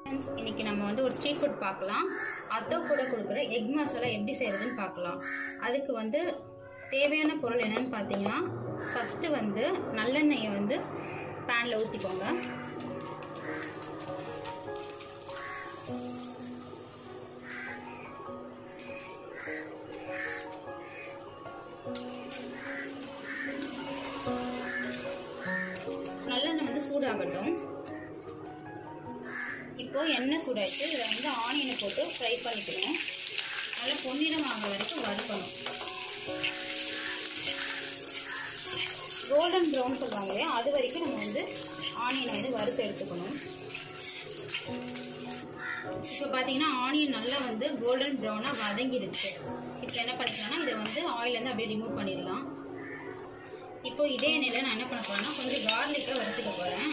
friends இன்னைக்கு நம்ம வந்து ஒரு ஸ்ட்ரீட் ஃபுட் பார்க்கலாம் அத்தை கூட கொடுக்குற எக் மசாலா எப்படி செய்யறதுன்னு பார்க்கலாம் அதுக்கு வந்து தேவையான பொருள் என்னன்னு பார்த்தீங்கன்னா ஃபஸ்ட்டு வந்து நல்லெண்ணெயை வந்து பேனில் ஊற்றிக்கோங்க நல்லெண்ணெய் வந்து சூடாகட்டும் இப்போ எண்ணெய் சூடாச்சு இதில் வந்து ஆனியனை போட்டு ஃப்ரை பண்ணிக்கணும் நல்லா பொன்னிறம் ஆகிற வரைக்கும் வறுக்கணும் கோல்டன் ப்ரௌன் சொல்லுவாங்க இல்லையா அது வரைக்கும் நம்ம வந்து ஆனியனை வந்து வறுத்து எடுத்துக்கணும் இப்போ பார்த்தீங்கன்னா ஆனியன் நல்லா வந்து கோல்டன் ப்ரௌனாக வதங்கிடுச்சு இப்போ என்ன பண்ணிக்கலாம்னா இதை வந்து ஆயிலேருந்து அப்படியே ரிமூவ் பண்ணிடலாம் இப்போ இதே எண்ணெயில் நான் என்ன பண்ண போறேன்னா கொஞ்சம் கார்லிக்கை வறுத்துக்க போகிறேன்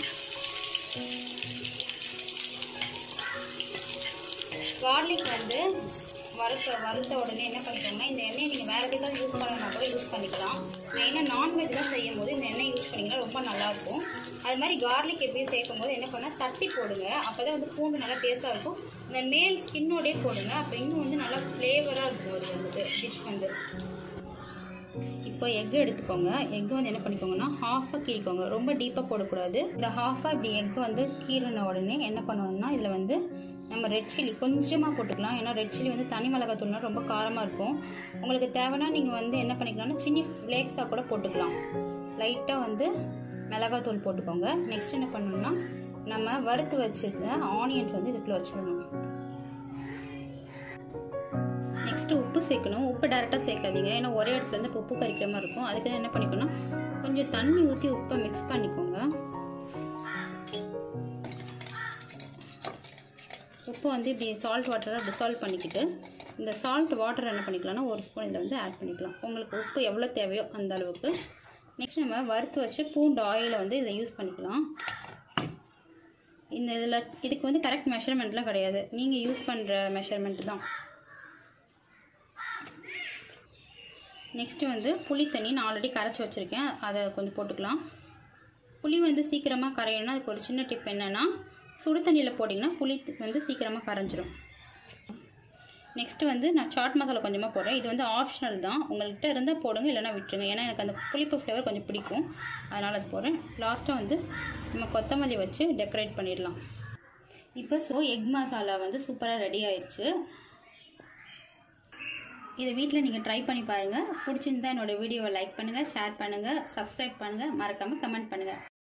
கார்லிக் வந்து வறுத்த வறுத்த உடனே என்ன பண்ணிக்கோங்கன்னா இந்த எண்ணெய் நீங்கள் வேறு எதுக்காக யூஸ் பண்ணணும்னா கூட யூஸ் பண்ணிக்கலாம் மெயினாக நான்வெஜ்லாம் செய்யும் போது இந்த எண்ணெய் யூஸ் பண்ணிங்கன்னா ரொம்ப நல்லாயிருக்கும் அது மாதிரி கார்லிக் எப்பயும் சேர்க்கும் போது என்ன பண்ணால் தட்டி போடுங்க அப்போ தான் வந்து பூண்டு நல்லா டேஸ்ட்டாக இருக்கும் இந்த மேல் ஸ்கின்னோடே போடுங்க அப்போ இன்னும் வந்து நல்லா ஃப்ளேவராக இருக்கும் அது வந்துட்டு டிஷ் வந்து இப்போ எக் எடுத்துக்கோங்க எக் வந்து என்ன பண்ணிக்கோங்கன்னா ஹாஃபாக கீறிக்கோங்க ரொம்ப டீப்பாக போடக்கூடாது இந்த ஹாஃபாக இப்படி எக் வந்து கீறின உடனே என்ன பண்ணணும்னா இதில் வந்து நம்ம ரெட் சில்லி கொஞ்சமாக போட்டுக்கலாம் ஏன்னா ரெட் சில்லி வந்து தனி மிளகாய் தூள்னா ரொம்ப காரமாக இருக்கும் உங்களுக்கு தேவைன்னா நீங்கள் வந்து என்ன பண்ணிக்கலாம்னா சின்ன ஃப்ளேக்ஸாக கூட போட்டுக்கலாம் லைட்டாக வந்து மிளகாய் தூள் போட்டுக்கோங்க நெக்ஸ்ட் என்ன பண்ணணும்னா நம்ம வறுத்து வச்சத ஆனியன்ஸ் வந்து இதுக்குள்ளே வச்சிடணும் நெக்ஸ்ட்டு உப்பு சேர்க்கணும் உப்பு டேரெக்டாக சேர்க்காதீங்க ஏன்னா ஒரே இடத்துல இருந்து இப்போ உப்பு கறிக்கிற மாதிரி இருக்கும் அதுக்கு என்ன பண்ணிக்கணும் கொஞ்சம் தண்ணி ஊற்றி உப்பை மிக்ஸ் பண்ணிக்கோங்க உப்பு வந்து இப்படி சால்ட் வாட்டராக டிசால்வ் பண்ணிக்கிட்டு இந்த சால்ட் வாட்டர் என்ன பண்ணிக்கலாம்னா ஒரு ஸ்பூன் இதில் வந்து ஆட் பண்ணிக்கலாம் உங்களுக்கு உப்பு எவ்வளோ தேவையோ அந்த அளவுக்கு நெக்ஸ்ட் நம்ம வறுத்து வச்சு பூண்டு ஆயிலை வந்து இதில் யூஸ் பண்ணிக்கலாம் இந்த இதில் இதுக்கு வந்து கரெக்ட் மெஷர்மெண்ட்லாம் கிடையாது நீங்கள் யூஸ் பண்ணுற மெஷர்மெண்ட் தான் நெக்ஸ்ட்டு வந்து புளி தண்ணி நான் ஆல்ரெடி கரைச்சி வச்சுருக்கேன் அதை கொஞ்சம் போட்டுக்கலாம் புளி வந்து சீக்கிரமாக கரையணும்னா அதுக்கு ஒரு சின்ன டிப் என்னென்னா சுடு தண்ணியில் போட்டிங்கன்னா புளி வந்து சீக்கிரமாக கரைஞ்சிரும் நெக்ஸ்ட்டு வந்து நான் சாட் மசாலா கொஞ்சமாக போடுறேன் இது வந்து ஆப்ஷனல் தான் உங்கள்கிட்ட இருந்தால் போடுங்க இல்லைனா விட்டுருங்க ஏன்னா எனக்கு அந்த புளிப்பு ஃப்ளேவர் கொஞ்சம் பிடிக்கும் அதனால் அது போடுறேன் லாஸ்ட்டாக வந்து நம்ம கொத்தமல்லி வச்சு டெக்கரேட் பண்ணிடலாம் இப்போ ஸோ எக் மசாலா வந்து சூப்பராக ரெடி ஆயிடுச்சு இதை வீட்டில் நீங்கள் ட்ரை பண்ணி பாருங்கள் பிடிச்சிருந்தா என்னோட வீடியோவை லைக் பண்ணுங்கள் ஷேர் பண்ணுங்கள் சப்ஸ்கிரைப் பண்ணுங்கள் மறக்காமல் கமெண்ட் பண்ணுங்கள்